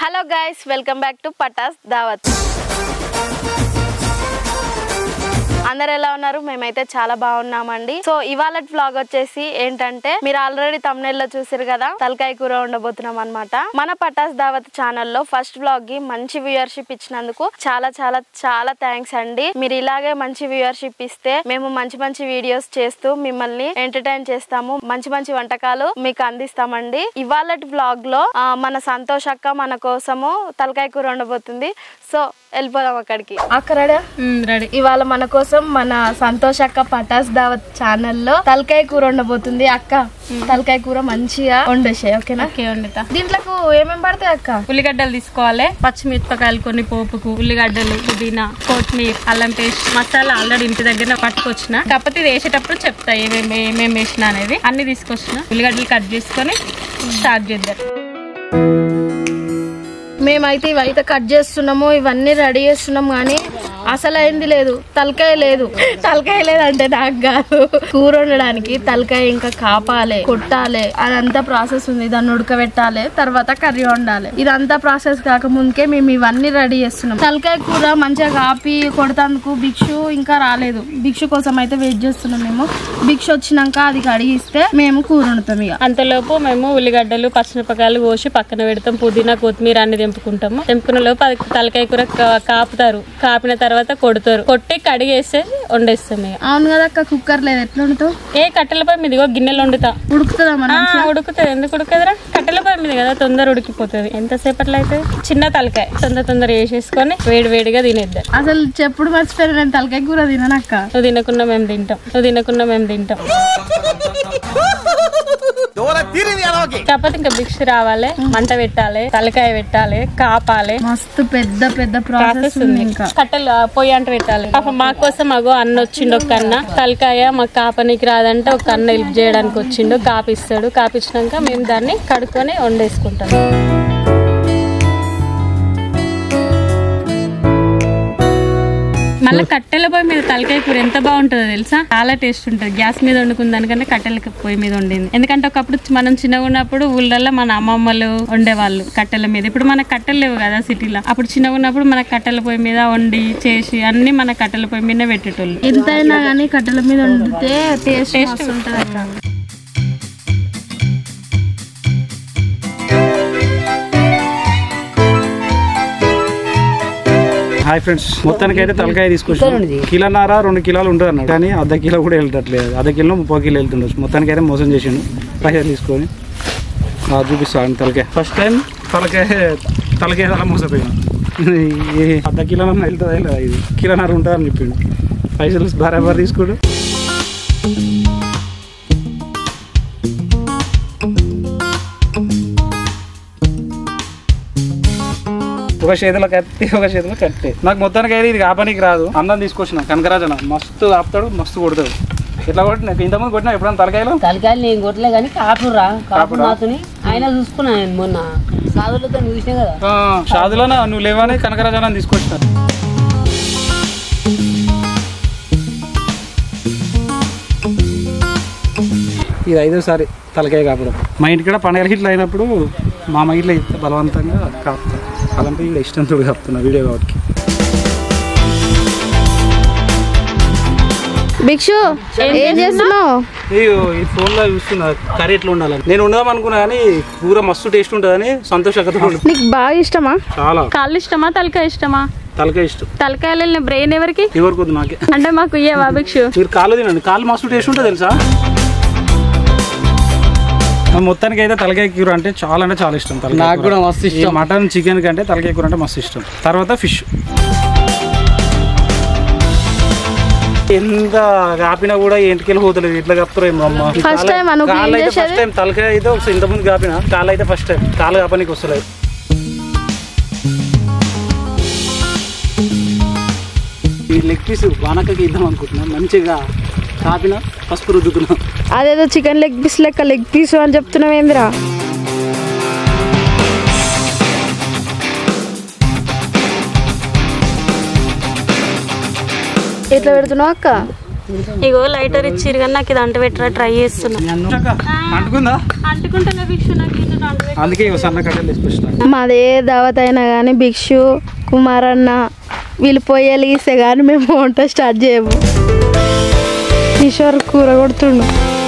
Hello guys welcome back to Patas Dawat అందరు ఎలా ఉన్నారు మేమైతే చాలా బాగున్నామండి సో ఇవాళ వ్లాగ్ వచ్చేసి ఏంటంటే మీరు ఆల్రెడీ తమిళలో చూసారు కదా తలకాయ కూర ఉండబోతున్నాం అనమాట మన పటాస్ దావత్ ఛానల్లో ఫస్ట్ వ్లాగ్ కి మంచి వ్యూయర్షిప్ ఇచ్చినందుకు చాలా చాలా చాలా థ్యాంక్స్ అండి మీరు ఇలాగే మంచి వ్యూయర్షిప్ ఇస్తే మేము మంచి మంచి వీడియోస్ చేస్తూ మిమ్మల్ని ఎంటర్టైన్ చేస్తాము మంచి మంచి వంటకాలు మీకు అందిస్తామండి ఇవాళ వ్లాగ్ లో ఆ, మన సంతోష్ అక్క మన కోసము తలకాయ కూర ఉండబోతుంది సో వెళ్ళిపోదాం అక్కడికి అక్కడ రెడీ ఇవాళ మన కోసం మన సంతోష్ అక్క పటాస్ దావత్ ఛానల్లో తలకాయ కూర ఉండబోతుంది అక్క తలకాయ కూర మంచిగా వండేసాయి ఓకేనా ఓకే వండుతా దీంట్లోకి ఏమేమి పడతాయి అక్క ఉల్లిగడ్డలు తీసుకోవాలి పచ్చిమిరపకాయలు కొన్ని పోపుకు ఉల్లిగడ్డలు పుదీనా కొత్తిమీర అల్లం పేస్ట్ మసాలా ఆల్రెడీ ఇంటి దగ్గర పట్టుకొచ్చిన కాకపోతే ఇది వేసేటప్పుడు చెప్తా ఏమేమి ఏమేమి వేసిన అనేది అన్ని తీసుకొచ్చిన ఉల్లిగడ్డలు కట్ చేసుకొని స్టార్ట్ చేద్దాం మేమైతే ఇవైతే కట్ చేస్తున్నాము ఇవన్నీ రెడీ చేస్తున్నాం కానీ అసలు అయింది లేదు తలకాయ లేదు తలకాయ లేదంటే నాకు కాదు కూర వండడానికి తలకాయ ఇంకా కాపాలి కొట్టాలి అదంతా ప్రాసెస్ ఉంది దాన్ని ఉడకబెట్టాలి తర్వాత కర్రీ వండాలి ఇదంతా ప్రాసెస్ కాక ముందుకే మేము ఇవన్నీ రెడీ చేస్తున్నాం తలకాయ కూర మంచిగా కాపి కొడతాందుకు భిక్షు ఇంకా రాలేదు భిక్షు కోసం అయితే వెయిట్ చేస్తున్నాం మేము భిక్షు వచ్చినాక అది కడిగిస్తే మేము కూర వండుతాం ఇక అంతలోపు మేము ఉల్లిగడ్డలు పచ్చిమిరపకాయలు కోసి పక్కన పెడతాం పుదీనా కొత్తిమీర అన్ని తెంపుకుంటాము తెంపుకున్న లోపు అది తలకాయ కూర కా- కాపుతారు కాపిన తర్వాత కొడతారు కొట్టి కడిగేస్తే వండేస్తాం ఇక అవును కదా అక్క కుక్కర్ లేదు ఎట్లా వండుతావు ఏ కట్టెలపై మీద ఇగో గిన్నెలు వండుతా ఉడుకుతుందా మనం ఆ, ఉడుకుతుంది ఎందుకు ఉడకదురా కట్టెల పొయ్యి మీద కదా తొందర ఉడికిపోతుంది ఎంతసేపట్లో అయితే చిన్న తలకాయ తొందర తొందర వేసేసుకొని వేడి వేడిగా తినేద్దాం అసలు చెప్పుడు మర్చిపోయాను నేను తలకాయ కూర తిననక్క నువ్వు తినకుండా మేము తింటాం నువ్వు తినకుండా మేము తింటాం కాకపోతే ఇంకా భిక్ష రావాలి మంట పెట్టాలి తలకాయ పెట్టాలి కాపాలి మస్తు పెద్ద పెద్ద ప్రాసెస్ ప్రాసెస్ ఉంది ఉంది ఇంకా కట్టెలు ఆ, పొయ్యి అంట పెట్టాలి పాప మా కోసం అగో అన్న వచ్చిండు ఒక అన్న తలకాయ మాకు కాపనికి రాదంటే ఒక అన్న హెల్ప్ చేయడానికి వచ్చిండు కాపిస్తాడు కాపించినాక మేము దాన్ని కడుక్కొని వండేసుకుంటాం మళ్ళీ కట్టెల పొయ్యి మీద తలకాయ కూర ఎంత బాగుంటుందో తెలుసా చాలా టేస్ట్ ఉంటుంది గ్యాస్ మీద వండుకున్న దానికంటే కట్టెల పొయ్యి మీద వండింది ఎందుకంటే ఒకప్పుడు మనం చిన్నగా ఉన్నప్పుడు ఊళ్ళల్లో మన అమ్మమ్మలు వండేవాళ్ళు కట్టెల మీద ఇప్పుడు మనకు కట్టెలు లేవు కదా సిటీలో అప్పుడు చిన్నగా ఉన్నప్పుడు మన కట్టెల పొయ్యి మీద వండి చేసి అన్ని మన కట్టెల పొయ్యి మీద పెట్టేటోళ్ళు ఎంతైనా కానీ కట్టెల మీద వండితే టేస్ట్ టేస్ట్ ఉంటుంది అక్క హాయ్ ఫ్రెండ్స్ మొత్తానికి అయితే తలకాయ తీసుకొచ్చాం కిలోన్నర రెండు కిలోలు ఉంటుంది అన్నాడు కానీ అర్ధ కిలో కూడా వెళ్ళట్లేదు అర్ధ కిలో ముప్పై కిలో వెళ్తుండొచ్చు మొత్తానికి అయితే మోసం చేసిండు పైసలు తీసుకొని ఆ, చూపిస్తాను తలకాయ ఫస్ట్ టైం తలకాయ తలకాయ అలా మోసపోయాను ఈ అర్ధ కిలోన్నర వెళ్తుందా లేదా ఇది కిలోన్నర ఉంటుంది అని చెప్పిండు పైసలు బరాబర్ తీసుకోడు ఒక చేతిలో కత్తి ఒక చేతిలో కత్తి నాకు మొత్తానికి అయితే ఇది కాపానికి రాదు అందం తీసుకొచ్చిన కనకరాజన మస్తు ఆపుతాడు మస్తు కొడతాడు ఇట్లా కొట్టిన ఇంతకుముందు కొట్టినా ఎప్పుడైనా తలకాయలు తలకాయలు నేను కొట్టలే కానీ కాపురా కాపు కాపురా? నాతోని ఆయన చూసుకున్నా నేను మొన్న సాధులతో చూసినా కదా ఆ, షాదులోనా నువ్వు లేవని కనకరాజన తీసుకొచ్చిన ఇది ఐదోసారి తలకాయ కాపడం మా ఇంటి కూడా పండగల ఇట్లా అయినప్పుడు మా అమ్మ ఇట్లా బలవంతంగా కాపుతా అలాంటి ఇక్కడ ఇష్టంతో కాపుతున్నా వీడియో కాబట్టి భిక్షు ఏం చేస్తున్నావు అయ్యో ఈ ఫోన్లో చూస్తున్నా కర్రీ ఎట్లా ఉండాలని నేను ఉండదాం అనుకున్నా కానీ కూర మస్తు టేస్ట్ ఉంటుందని సంతోషకత నీకు బాగా ఇష్టమా చాలా కాళ్ళు ఇష్టమా తలకాయ ఇష్టమా తలకాయ ఇష్టం తలకాయలు వెళ్ళిన బ్రెయిన్ ఎవరికి ఎవరికి వద్దు నాకే అంటే మాకు ఇయ్యవా భిక్షు మీరు కాళ్ళు తినండి కాళ్ళు మస్తు టేస్ట్ ఉంటుంది తెలుసా నా మొత్తానికి అయితే తలకాయ కూర అంటే చాలా అంటే చాలా ఇష్టం తలకాయ నాకు కూడా మస్తు ఇష్టం. మటన్ చికెన్ కంటే తలకాయ కూర అంటే మస్తు ఇష్టం తర్వాత ఫిష్ ఎంత కాపినా కూడా ఇంటికెళ్ళి పోతలేదు ఇట్లా కప్పుతారు ఏమో అమ్మ ఈ First కాళ్ళు- time ఆ నువ్వు కాళ్ళు clean అయితే చేసేది? ఫస్ట్ టైం తలకాయ అయితే ఒకసారి ఇంతకుముందు కాపిన కాళ్ళు అయితే ఫస్ట్ టైం కాళ్ళు కాపనికి వస్తలేదు ఈ లెగ్ పీస్ వానకకి ఇద్దాం అనుకుంటున్నా మంచిగా కాపిన పసుపు రుద్దుకున్నాం అదేదో చికెన్ లెగ్ పీస్ లెక్క లెగ్ పీస్ అని చెప్తున్నావు ఏందిరా ఎట్లా పెడుతున్నావు అక్క ఇగో లైటర్ ఇచ్చిరు కానీ నాకు ఇది అంటు పెట్టరా ట్రై చేస్తున్నా అంటుకుందా అంటుకుంటున్నా భిక్షు నాకు ఇది అంటు పెట్టు. అందుకే ఇవి సన్న కట్టెలు తీసుకొచ్చిన మాది ఏ దావత్ అయినా కానీ భిక్షు కుమార్ అన్న వీళ్ళు పొయ్యలు గీస్తే కానీ మేము వంట స్టార్ట్ చేయము కిషోర్ కూర కొడుతుండు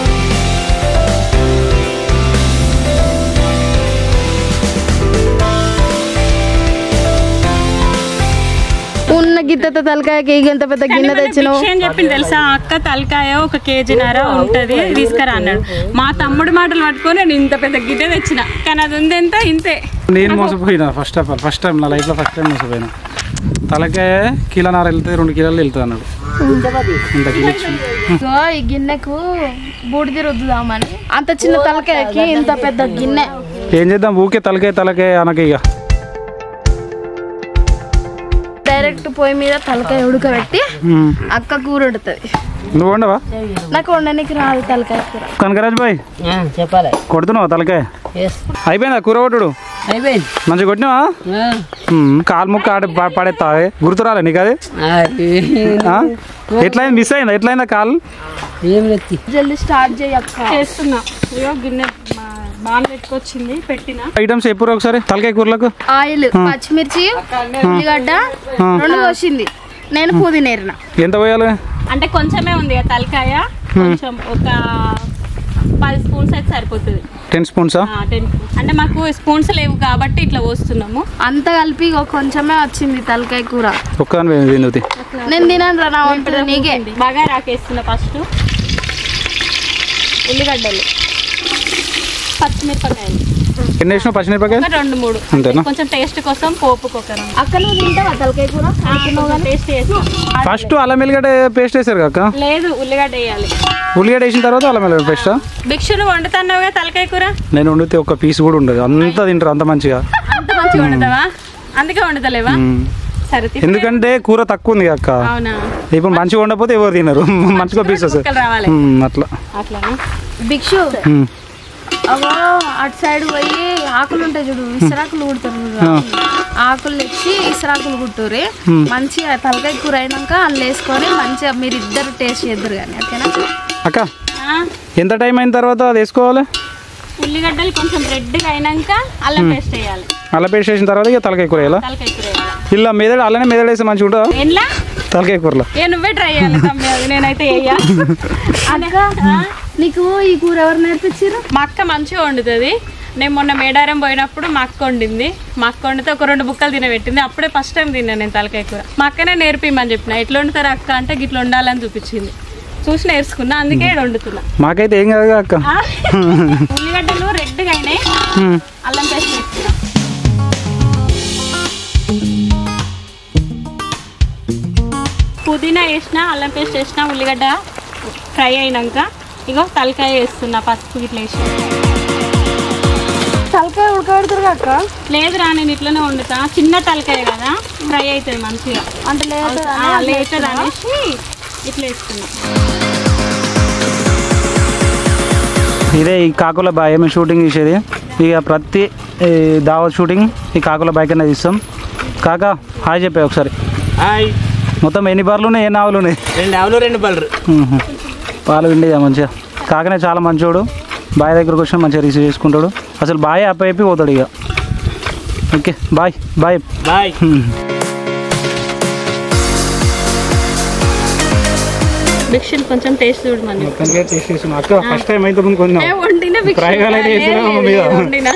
ఉన్న గిత్తెత తలకాయకి ఇంత పెద్ద గిన్నె తెచ్చినావు భిక్ష ఏం చెప్పింది తెలుసా అక్క తలకాయ ఒక కేజీన్నర ఉంటది తీసుకురా అన్నాడు మా తమ్ముడు మాటలు పట్టుకొని నేను ఇంత పెద్ద గిడ్డ తెచ్చిన కానీ అది ఉంది ఎంత ఇంతే నేను మోసపోయినా first of all first time నా లైఫ్లో ఫస్ట్ టైం మోసపోయినా తలకే కిలోన్నర వెళ్తే రెండు కిలోలు వెళ్తుంది అన్నాడు ఇంత కిలో ఇచ్చింది ఇగో ఈ గిన్నెకు బూడిది రుద్దుదామని అంత చిన్న తలకాయకి ఇంత పెద్ద గిన్నె ఏం చేద్దాం ఊకే తలకే తలకే అనక ఇక డైరెక్ట్ పొయ్యి మీద తలకాయ ఉడకబెట్టి ఉమ్. అక్క కూర వండుతుంది నువ్వు ఉండవా నాకు వండడానికి రాదు తలకాయ కూర కనకరాజ్ బాయ్ ఆ, చెప్పాలి కొడుతున్నావా తలకాయ ఎస్ అయిపోయిందా కూర కొట్టుడు అయిపోయింది మంచిగా కొట్టినావా ఆ, ఉమ్, కాలు ముక్క ఆడ ప- పడేస్తా గుర్తురాలే నీకు అది అది ఆ? ఎట్లయింది మిస్ అయిందా ఎట్లయిందా కాలు ఏం రెత్తి జల్దీ స్టార్ట్ చేయి అక్క చేస్తున్నా ఇగో గిన్నె బాగా పెట్టుకొచ్చింది పెట్టిన ఐటమ్స్ ఎప్పుడు ఒకసారి తలకాయ కూరలకు ఆయిల్ పచ్చిమిర్చి ఉల్లిగడ్డ రెండు పోసింది నేను పుదీనేరిన ఎంత పోయాలి అంటే కొంచెమే ఉంది కదా తలకాయ కొంచెం ఒక పది స్పూన్స్ అయితే సరిపోతుంది టెన్ స్పూన్సా టెన్ అంటే మాకు స్పూన్స్ లేవు కాబట్టి ఇట్లా పోస్తున్నాము అంతా కలిపి ఇగో కొంచెమే వచ్చింది తలకాయ కూర ఒక్కదాని వినోది నేను తినను రా నా వంట నీకే బాగా రాకేస్తున్నా ఫస్ట్ ఉల్లిగడ్డలు పచ్చిమిరపకాయలు ఎన్ని వేసినావు పచ్చిమిరపకాయ ఒక రెండు మూడు అంతేనా కొంచెం టేస్ట్ కోసం పోపుకు ఒక రెండు అక్క నువ్వు తింటావా తలకాయ కూర టేస్ట్ చేస్తాం ఫస్ట్ అల్లం వెల్లిగడ్డ పేస్ట్ వేసారు కాక లేదు ఉల్లిగడ్డ వేయాలి ఉల్లిగడ్డ వేసిన తర్వాత అల్లం వెల్లిగడ్డ పేస్టా భిక్షును వండుతున్నావుగా తలకాయ కూర నేను వండితే ఒక పీస్ కూడా ఉండదు అంతా తింటారు అంత మంచిగా అంత మంచిగా వండుతావా అందుకే వండుతలేవా మ్మ్. సరే తిప్పు. ఎందుకంటే కూర తక్కువ ఉంది అక్క అవునా ఇప్పుడు మంచిగా ఉండకపోతే ఎవరు తినరు మంచిగా పీస్ వస్తుంది ముక్కలు రావాలి మ్మ్, అట్లా అట్లానా భిక్షు మ్మ్. అవో అటు సైడ్ పోయి ఆకులు ఉంటాయి చూడు ఇసరాకులు కుడతారు చూడు ఆకులు తెచ్చి ఇసరాకులు కుట్టూరి మంచిగా తలకాయ కూర అయినాక అందులో వేసుకొని మంచిగా మీరు ఇద్దరు టేస్ట్ చేద్దరు కానీ ఓకేనా అక్క ఆ, ఎంత టైం అయిన తర్వాత అది వేసుకోవాలి ఉల్లిగడ్డలు కొంచెం రెడ్గా అయినాక అల్లం పేస్ట్ వేయాలి అల్లం పేస్ట్ వేసిన తర్వాత ఇక తలకాయ కూర వేయాలా తలకాయ కూర వేయాలి ఇలా మెదడు అల్లనే మెదడు వేస్తే మంచిగా ఉంటుందా ఏంలా తలకాయ కూరలో ఏ నువ్వే ట్రై చేయాలి తమ్మి అది నేనైతే వేయ అక్క నీకు ఈ కూర ఎవరు నేర్పించారు మా అక్క మంచిగా వండుతుంది నేను మొన్న మేడారం పోయినప్పుడు మా అక్క వండింది మా అక్క వండితే ఒక రెండు బుక్కలు తినబెట్టింది అప్పుడే ఫస్ట్ టైం తిన్నాను నేను తలకాయ కూర మా అక్కనే నేర్పిమని చెప్పిన ఎట్లా వండుతారు అక్క అంటే గిట్ల వండాలని చూపించింది చూసి నేర్చుకున్నా అందుకే ఈడ వండుతున్నా మాకైతే ఏం కాదు అక్క ఆ? ఉల్లిగడ్డలు రెడ్గా అయినాయి మ్మ్. అల్లం పేస్ట్ వేస్తున్నా పుదీనా వేసిన అల్లం పేస్ట్ వేసిన ఉల్లిగడ్డ ఫ్రై అయినాక ఇగో తలకాయ వేస్తున్నా పసుపు ఇట్లా వేసి తలకాయ ఉడకబెడతారు అక్క లేదురా నేను ఇట్లనే వండుతా చిన్న తలకాయ కదా ఫ్రై అవుతుంది మంచిగా అంటే లేదు లేటర్ అనేసి ఇట్లా వేస్తున్నా ఇదే ఈ కాకుల బాయ్ మేము షూటింగ్ చేసేది ఇక ప్రతి ఈ దావత్ షూటింగ్ ఈ కాకుల బాయ్ కింద తీస్తాం కాక హాయ్ చెప్పే ఒకసారి హాయ్ మొత్తం ఎన్ని బార్లు ఉన్నాయి ఎన్ని ఆవులు ఉన్నాయి రెండు ఆవులు రెండు పళ్ళు మ్మ్. పాలు విండేదా మంచిగా కాకనే చాలా మంచోడు బాయ్ దగ్గరకు వచ్చి మంచిగా రిసీవ్ చేసుకుంటాడు అసలు బాయ్ అప్ప అయిపోయి పోతాడు ఇక ఓకే బాయ్ బాయ్ బాయ్ భిక్షలు కొంచెం టేస్ట్ చూడమని అక్క ఫస్ట్ టైం అయితే ముందు కొందాం ఏ వండిన భిక్ష ప్రయోగాలు అయితే చేస్తున్నావా లేదు, మీద? లేదు, వండిన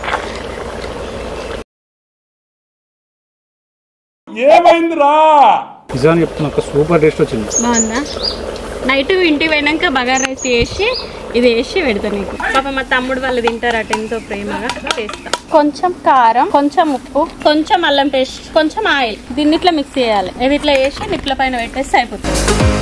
నిజాన్ని చెప్తున్నా అక్క సూపర్ టేస్ట్ వచ్చింది బాగుందా నైట్ ఇంటికి పోయినాక బగార్ రైస్ వేసి ఇది వేసి పెడతా నీకు పాప మా తమ్ముడు వాళ్ళు తింటారట ఎంతో ప్రేమగా చేస్తా కొంచెం కారం కొంచెం ఉప్పు కొంచెం అల్లం పేస్ట్ కొంచెం ఆయిల్ దీన్ని ఇట్లా మిక్స్ చేయాలి ఇది ఇట్లా వేసి నిప్పుల పైన పెట్టేస్తే అయిపోతుంది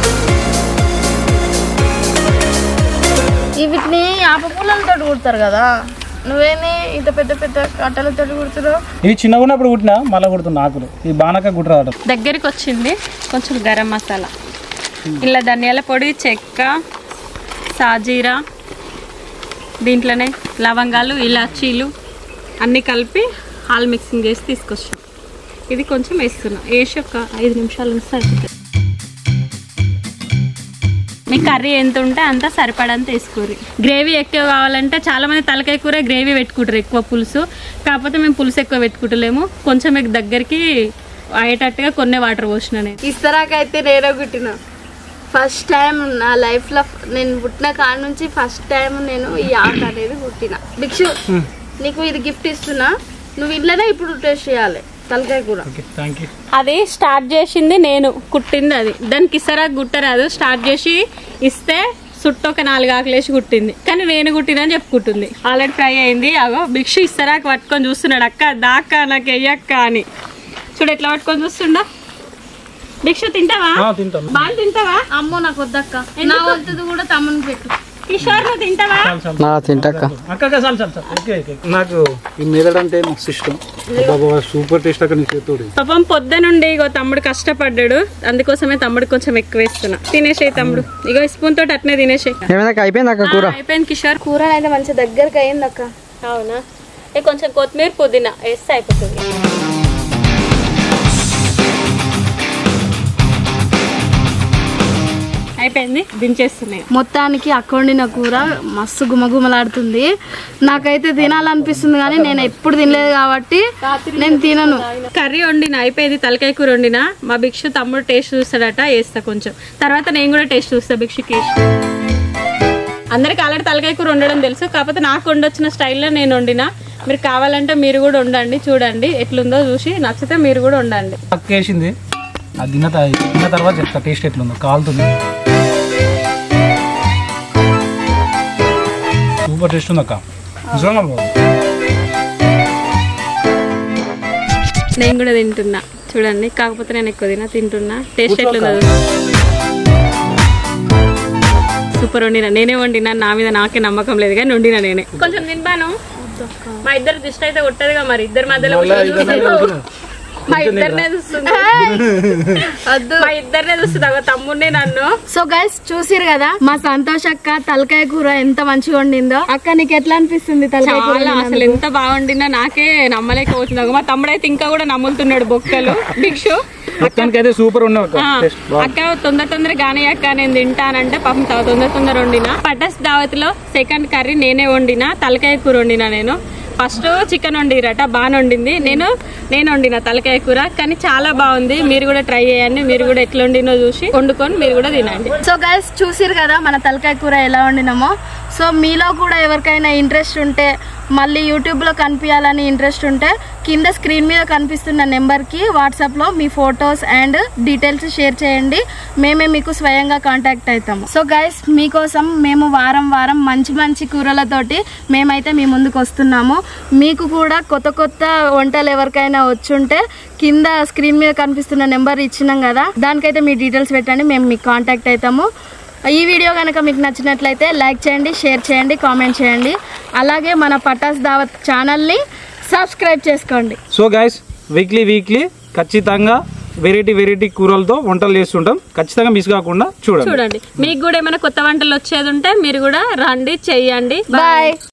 ఈ వీటిని ఆప పూలలతో కుడతారు కదా నువ్వేమి ఇంత పెద్ద పెద్ద కట్టెలతో కుడుతున్నావు ఇవి చిన్నగా ఉన్నప్పుడు కుట్టినా మళ్ళీ కుడుతున్నా ఆకులు ఈ బానక కుట్టరాడు దగ్గరికి వచ్చింది కొంచెం గరం మసాలా ఇలా ధనియాల పొడి చెక్క సాజీరా దీంట్లోనే లవంగాలు ఇలాచీలు అన్నీ కలిపి హాల్ మిక్సింగ్ చేసి తీసుకొచ్చాం ఇది కొంచెం వేస్తున్నా వేసి ఒక ఐదు నిమిషాలు ఉంచితే అయిపోతుంది మీ కర్రీ ఎంత ఉంటే అంత సరిపడంత వేసుకోరు గ్రేవీ ఎక్కువ కావాలంటే చాలా మంది తలకాయ కూర గ్రేవీ పెట్టుకుంటారు ఎక్కువ పులుసు కాకపోతే మేము పులుసు ఎక్కువ పెట్టుకుంటలేము కొంచెం మీకు దగ్గరికి అయ్యేటట్టుగా కొన్ని వాటర్ పోసిన నేను ఇస్తరాకైతే నేనే కుట్టిన ఫస్ట్ టైం నా లైఫ్లో నేను పుట్టిన కాడ నుంచి ఫస్ట్ టైం నేను ఈ ఆట అనేది కుట్టిన భిక్షు నీకు ఇది గిఫ్ట్ ఇస్తున్నా నువ్వు ఇంట్లోనే ఇప్పుడు టేస్ట్ చేయాలి తలకాయ కూర ఓకే థ్యాంక్ యూ అది స్టార్ట్ చేసింది నేను కుట్టింది అది దానికి ఇస్తారా గుట్టరాదు స్టార్ట్ చేసి ఇస్తే చుట్టూ ఒక నాలుగు ఆకులేసి కుట్టింది కానీ నేను కుట్టినని చెప్పుకుంటుంది ఆల్రెడీ ఫ్రై అయింది అగో భిక్షు ఇస్తారాకు పట్టుకొని చూస్తున్నాడు అక్క దాక్క నాకు వెయ్యక్క అని చూడు ఎట్లా పట్టుకొని చూస్తుండా భిక్షు తింటావా తింటాను బాగా తింటావా అమ్మో నాకు వద్దక్క నా వంతుది కూడా తమ్ముని పెట్టు కిషోర్ నువ్వు తింటావా తింటాక అక్క చాలు చాలు చాలు ఓకే ఓకే నాకు ఈ మెదడు అంటే మస్తు ఇష్టం బాబా సూపర్ టేస్ట్ అక్కడ నీ చేతుడు పాపం పొద్దునుండి ఇగో తమ్ముడు కష్టపడ్డాడు అందుకోసమే తమ్ముడు కొంచెం ఎక్కువ వేస్తున్నా తినేసే తమ్ముడు ఇగో స్పూన్ తోటి అట్నే తినేసే ఏమైనా అయిపోయింది అక్క కూర అయిపోయింది కిషోర్ కూర అయితే మంచి దగ్గరికి అయింది అక్క అవునా ఏ కొంచెం కొత్తిమీర పుదీనా వేస్తే అయిపోతుంది అయిపోయింది దించేస్తున్నాయి మొత్తానికి అక్కొండిన కూర మస్తు గుమగుమలాడుతుంది నాకైతే తినాలనిపిస్తుంది కానీ నేను ఎప్పుడు తినలేదు కాబట్టి నేను తినను కర్రీ వండిన అయిపోయింది తలకాయ కూర వండిన మా భిక్షు తమ్ముడు టేస్ట్ చూస్తాడట వేస్తా కొంచెం తర్వాత నేను కూడా టేస్ట్ చూస్తా భిక్షుకి అందరికి ఆల్రెడీ తలకాయ కూర వండడం తెలుసు కాకపోతే నాకు వండొచ్చిన స్టైల్లో నేను వండిన మీరు కావాలంటే మీరు కూడా వండండి చూడండి ఎట్లుందో చూసి నచ్చితే మీరు కూడా వండండి పక్క వేసింది అది తిన్న త- తిన్న తర్వాత చెప్తా టేస్ట్ ఎట్లుందో కాలుతుంది సూపర్ టేస్ట్ ఉంది అక్క నిజంగా బాగుంది. నేను కూడా తింటున్నా చూడండి కాకపోతే నేను ఎక్కువ తినా తింటున్నా టేస్ట్ ఎట్లుందో సూపర్ వండినా నేనే వండినా నా మీద నాకే నమ్మకం లేదు కానీ వండినా నేనే కొంచెం తింటాను మా ఇద్దరు దిష్టి అయితే కొట్టదుగా మరి ఇద్దరి మధ్యలో కూర్చొని మా ఇద్దరినే చూస్తుంది వద్దు మా ఇద్దరినే చూస్తుంది అగో తమ్ముడిని నన్ను సో గైస్ చూసిరు కదా మా సంతోష్ అక్క తలకాయ కూర ఎంత మంచిగా వండిందో అక్క నీకు ఎట్లా అనిపిస్తుంది తలకాయ కూర చాలా అసలు ఎంత బాగుండిందో నాకే నమ్మలేకపోతుంది అగో మా తమ్ముడైతే ఇంకా కూడా నమ్ముతున్నాడు బొక్కలు భిక్షు మొత్తానికి అయితే సూపర్ ఉన్నావు అక్క ఆ, టేస్ట్ బాగుంది అక్క తొందర తొందర గానే అక్క నేను తింటానంటే పాపం త- తొందర తొందర వండిన పటస్ దావత్ లో సెకండ్ కర్రీ నేనే వండిన తలకాయ కూర వండిన నేను ఫస్ట్ చికెన్ వండిరట బాగా వండింది నేను నేను వండిన తలకాయ కూర కానీ చాలా బాగుంది మీరు కూడా ట్రై చేయండి మీరు కూడా ఎట్లా వండినో చూసి వండుకొని మీరు కూడా తినండి సో గైస్ చూసిరు కదా మన తలకాయ కూర ఎలా వండినామో సో మీలో కూడా ఎవరికైనా ఇంట్రెస్ట్ ఉంటే మళ్ళీ యూట్యూబ్లో కనిపించాలని ఇంట్రెస్ట్ ఉంటే కింద స్క్రీన్ మీద కనిపిస్తున్న నెంబర్కి వాట్సాప్లో మీ ఫొటోస్ అండ్ డీటెయిల్స్ షేర్ చేయండి మేమే మీకు స్వయంగా కాంటాక్ట్ అవుతాము సో గైస్ మీకోసం మేము వారం వారం మంచి మంచి కూరలతోటి మేమైతే మీ ముందుకు వస్తున్నాము మీకు కూడా కొత్త కొత్త వంటలు ఎవరికైనా వచ్చుంటే కింద స్క్రీన్ మీద కనిపిస్తున్న నెంబర్ ఇచ్చినాం కదా దానికైతే మీ డీటెయిల్స్ పెట్టండి మేము మీకు కాంటాక్ట్ అవుతాము ఈ వీడియో కనుక మీకు నచ్చినట్లయితే లైక్ చేయండి షేర్ చేయండి కామెంట్ చేయండి అలాగే మన పటాస్ దావత్ ఛానల్ని సబ్స్క్రైబ్ చేసుకోండి సో గైస్ వీక్లీ వీక్లీ ఖచ్చితంగా వెరైటీ వెరైటీ కూరలతో వంటలు చేస్తుంటాం ఖచ్చితంగా మిస్ కాకుండా చూడండి చూడండి మీకు కూడా ఏమైనా కొత్త వంటలు వచ్చేది ఉంటే మీరు కూడా రండి చెయ్యండి బాయ్